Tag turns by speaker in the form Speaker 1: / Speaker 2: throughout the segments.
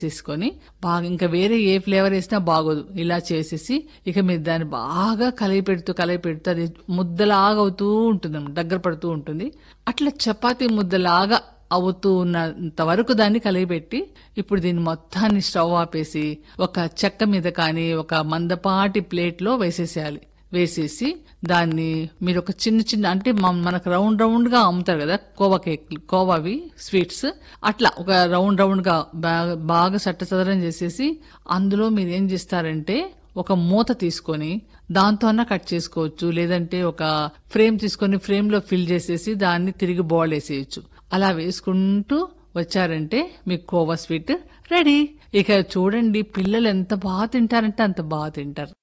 Speaker 1: తీసుకొని బాగా ఇంకా వేరే ఏ ఫ్లేవర్ వేసినా బాగోదు ఇలా చేసేసి ఇక మీరు దాన్ని బాగా కలిగి పెడుతూ కలిగి పెడుతూ అది ముద్దలాగా అవుతూ ఉంటుంది దగ్గర పడుతూ ఉంటుంది అట్లా చపాతీ ముద్దలాగా అవుతూ ఉన్నంత వరకు దాన్ని కలిగిపెట్టి ఇప్పుడు దీన్ని మొత్తాన్ని స్టవ్ ఆపేసి ఒక చెక్క మీద కానీ ఒక మందపాటి ప్లేట్లో వేసేసేయాలి వేసేసి దాన్ని మీరు ఒక చిన్న చిన్న అంటే మ- మనకు రౌండ్ రౌండ్ గా అమ్ముతారు కదా కోవా కేక్ కోవావి స్వీట్స్ అట్లా ఒక రౌండ్ రౌండ్ గా బాగా బాగా సట్టసదరం చేసేసి అందులో మీరు ఏం చేస్తారంటే ఒక మూత తీసుకొని దాంతో అన్నా కట్ చేసుకోవచ్చు లేదంటే ఒక ఫ్రేమ్ తీసుకొని ఫ్రేమ్ లో ఫిల్ చేసేసి దాన్ని తిరిగి బాల్ వేసేయచ్చు అలా వేసుకుంటూ వచ్చారంటే మీకు కోవా స్వీట్ రెడీ ఇక చూడండి పిల్లలు ఎంత బాగా తింటారంటే అంత బాగా తింటారు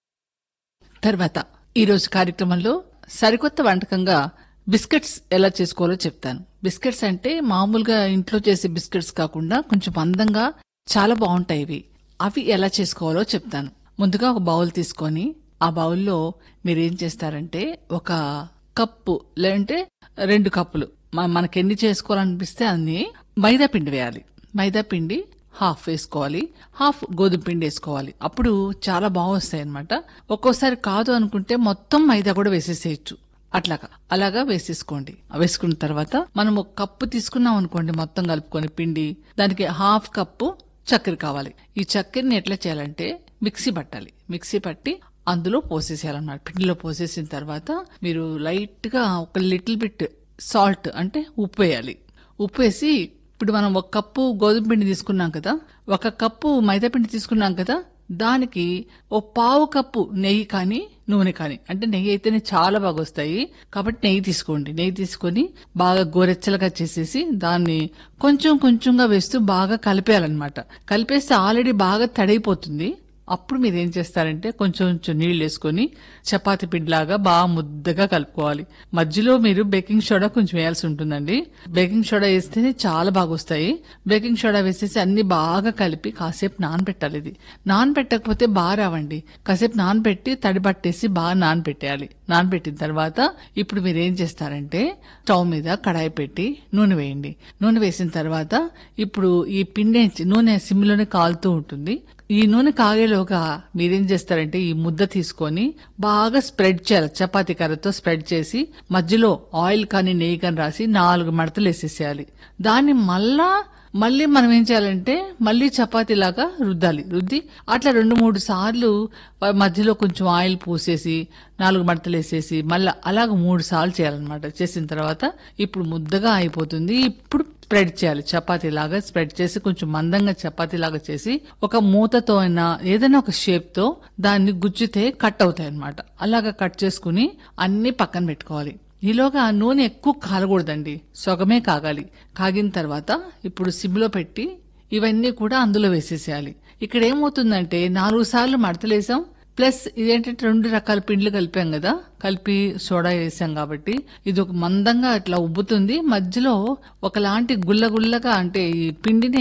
Speaker 1: తర్వాత ఈరోజు కార్యక్రమంలో సరికొత్త వంటకంగా బిస్కెట్స్ ఎలా చేసుకోవాలో చెప్తాను బిస్కెట్స్ అంటే మామూలుగా ఇంట్లో చేసే బిస్కెట్స్ కాకుండా కొంచెం అందంగా చాలా బాగుంటాయి ఇవి అవి ఎలా చేసుకోవాలో చెప్తాను ముందుగా ఒక బౌల్ తీసుకొని ఆ బౌల్లో మీరు ఏం చేస్తారంటే ఒక కప్పు లేదంటే రెండు కప్పులు మ- మనకి ఎన్ని చేసుకోవాలనిపిస్తే అన్ని మైదా పిండి వేయాలి మైదా పిండి హాఫ్ వేసుకోవాలి హాఫ్ గోధుమ పిండి వేసుకోవాలి అప్పుడు చాలా బాగా వస్తాయి అనమాట ఒక్కోసారి కాదు అనుకుంటే మొత్తం మైదా కూడా వేసేసేయచ్చు అట్లాగా అలాగా వేసేసుకోండి వేసుకున్న తర్వాత మనం ఒక కప్పు తీసుకున్నాం అనుకోండి మొత్తం కలుపుకొని పిండి దానికి హాఫ్ కప్పు చక్కెర కావాలి ఈ చక్కెరని ఎట్లా చేయాలంటే మిక్సీ పట్టాలి మిక్సీ పట్టి అందులో పోసేసేయాలన్నమాట పిండిలో పోసేసిన తర్వాత మీరు లైట్ గా ఒక లిటిల్ బిట్ సాల్ట్ అంటే ఉప్పు వేయాలి ఉప్పు వేసి ఇప్పుడు మనం ఒక కప్పు గోధుమ పిండి తీసుకున్నాం కదా ఒక కప్పు మైదా పిండి తీసుకున్నాం కదా దానికి ఓ పావు కప్పు నెయ్యి కానీ నూనె కానీ అంటే నెయ్యి అయితేనే చాలా బాగా వస్తాయి కాబట్టి నెయ్యి తీసుకోండి నెయ్యి తీసుకొని బాగా గోరెచ్చలుగా చేసేసి దాన్ని కొంచెం కొంచెంగా వేస్తూ బాగా కలిపేయాలన్నమాట కలిపేస్తే ఆల్రెడీ బాగా తడైపోతుంది అప్పుడు మీరు ఏం చేస్తారంటే కొంచెం కొంచెం నీళ్ళు వేసుకొని చపాతి పిండిలాగా బాగా ముద్దగా కలుపుకోవాలి మధ్యలో మీరు బేకింగ్ సోడా కొంచెం వేయాల్సి ఉంటుందండి బేకింగ్ సోడా వేస్తేనే చాలా బాగా వస్తాయి బేకింగ్ సోడా వేసేసి అన్ని బాగా కలిపి కాసేపు నానబెట్టాలి ఇది నానబెట్టకపోతే బాగా రావండి కాసేపు నానబెట్టి తడి పట్టేసి బాగా నానబెట్టేయాలి నానబెట్టిన తర్వాత ఇప్పుడు మీరు ఏం చేస్తారంటే స్టవ్ మీద కడాయి పెట్టి నూనె వేయండి నూనె వేసిన తర్వాత ఇప్పుడు ఈ పిండి నూనె సిమ్లోనే కాలుతూ ఉంటుంది ఈ నూనె కాగేలోగా మీరేం చేస్తారంటే ఈ ముద్ద తీసుకొని బాగా స్ప్రెడ్ చేయాలి చపాతీ కర్రతో స్ప్రెడ్ చేసి మధ్యలో ఆయిల్ కానీ నెయ్యి కానీ రాసి నాలుగు మడతలు వేసేసేయాలి దాన్ని మళ్ళా మళ్ళీ మనం ఏం చేయాలంటే మళ్ళీ చపాతీ లాగా రుద్దాలి రుద్ది అట్లా రెండు మూడు సార్లు మధ్యలో కొంచెం ఆయిల్ పూసేసి నాలుగు మడతలు వేసేసి మళ్ళీ అలాగ మూడు సార్లు చేయాలన్నమాట చేసిన తర్వాత ఇప్పుడు ముద్దగా అయిపోతుంది ఇప్పుడు స్ప్రెడ్ చేయాలి చపాతీ లాగా స్ప్రెడ్ చేసి కొంచెం మందంగా చపాతీ లాగా చేసి ఒక మూతతో అయినా ఏదైనా ఒక షేప్ తో దాన్ని గుచ్చితే కట్ అవుతాయి అనమాట అలాగా కట్ చేసుకుని అన్ని పక్కన పెట్టుకోవాలి ఈలోగా ఆ నూనె ఎక్కువ కాలకూడదండి సొగమే కాగాలి కాగిన తర్వాత ఇప్పుడు సిమ్లో పెట్టి ఇవన్నీ కూడా అందులో వేసేసేయాలి ఇక్కడ ఏమవుతుందంటే నాలుగు సార్లు మడతలేసాం ప్లస్ ఇదేంటంటే రెండు రకాల పిండ్లు కలిపాం కదా కలిపి సోడా వేసాం కాబట్టి ఇది ఒక మందంగా ఇట్లా ఉబ్బుతుంది మధ్యలో ఒకలాంటి గుల్ల గుల్లగా అంటే ఈ పిండినే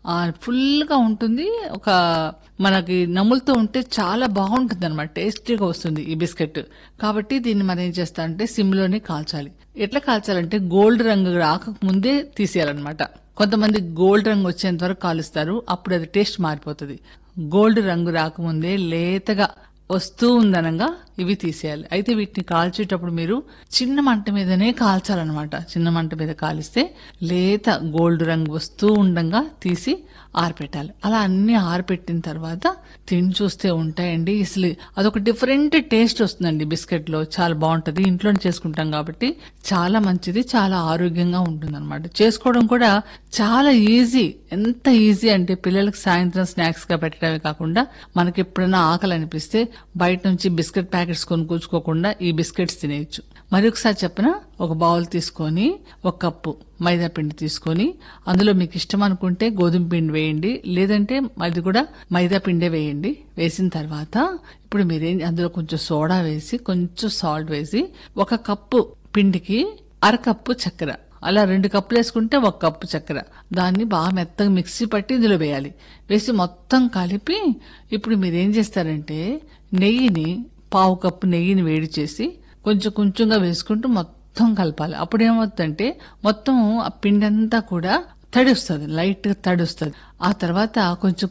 Speaker 1: ఫుల్ గా ఉంటుంది ఒక మనకి నములుతూ ఉంటే చాలా బాగుంటుంది అనమాట టేస్టీగా వస్తుంది ఈ బిస్కెట్ కాబట్టి దీన్ని మనం ఏం చేస్తా అంటే సిమ్లోనే కాల్చాలి ఎట్లా కాల్చాలంటే గోల్డ్ రంగు రాకముందే తీసేయాలన్నమాట కొంతమంది గోల్డ్ రంగు వచ్చేంత వరకు కాలుస్తారు అప్పుడు అది టేస్ట్ మారిపోతుంది గోల్డ్ రంగు రాకముందే లేతగా వస్తూ ఉందనగా ఇవి తీసేయాలి అయితే వీటిని కాల్చేటప్పుడు మీరు చిన్న మంట మీదనే కాల్చాలన్నమాట చిన్న మంట మీద కాలిస్తే లేత గోల్డ్ రంగు వస్తూ ఉండంగా తీసి ఆరపెట్టాలి అలా అన్ని ఆరపెట్టిన తర్వాత తిని చూస్తే ఉంటాయండి అసలు అదొక డిఫరెంట్ టేస్ట్ వస్తుందండి బిస్కెట్ లో చాలా బాగుంటది ఇంట్లోనే చేసుకుంటాం కాబట్టి చాలా మంచిది చాలా ఆరోగ్యంగా ఉంటుంది అనమాట చేసుకోవడం కూడా చాలా ఈజీ ఎంత ఈజీ అంటే పిల్లలకు సాయంత్రం స్నాక్స్ గా పెట్టడమే కాకుండా మనకి ఎప్పుడైనా ఆకలి అనిపిస్తే బయట నుంచి బిస్కెట్ ప్యాకెట్స్ కొనుక్కోకుండా ఈ బిస్కెట్స్ తినేయచ్చు మరి ఒకసారి చెప్పన ఒక బౌల్ తీసుకొని ఒక కప్పు మైదా పిండి తీసుకొని అందులో మీకు ఇష్టం అనుకుంటే గోధుమ పిండి వేయండి లేదంటే అది కూడా మైదా పిండే వేయండి వేసిన తర్వాత ఇప్పుడు మీరేం అందులో కొంచెం సోడా వేసి కొంచెం సాల్ట్ వేసి ఒక కప్పు పిండికి అరకప్పు చక్కెర అలా రెండు కప్పులు వేసుకుంటే ఒక కప్పు చక్కెర దాన్ని బాగా మెత్తగా మిక్సీ పట్టి ఇందులో వేయాలి వేసి మొత్తం కలిపి ఇప్పుడు మీరు ఏం చేస్తారంటే నెయ్యిని పావు కప్పు నెయ్యిని వేడి చేసి కొంచెం కొంచెంగా వేసుకుంటూ మొత్తం కలపాలి అప్పుడు ఏమవుతుందంటే మొత్తం ఆ పిండి అంతా కూడా తడి వస్తుంది లైట్ గా తడి వస్తుంది ఆ తర్వాత కొంచెం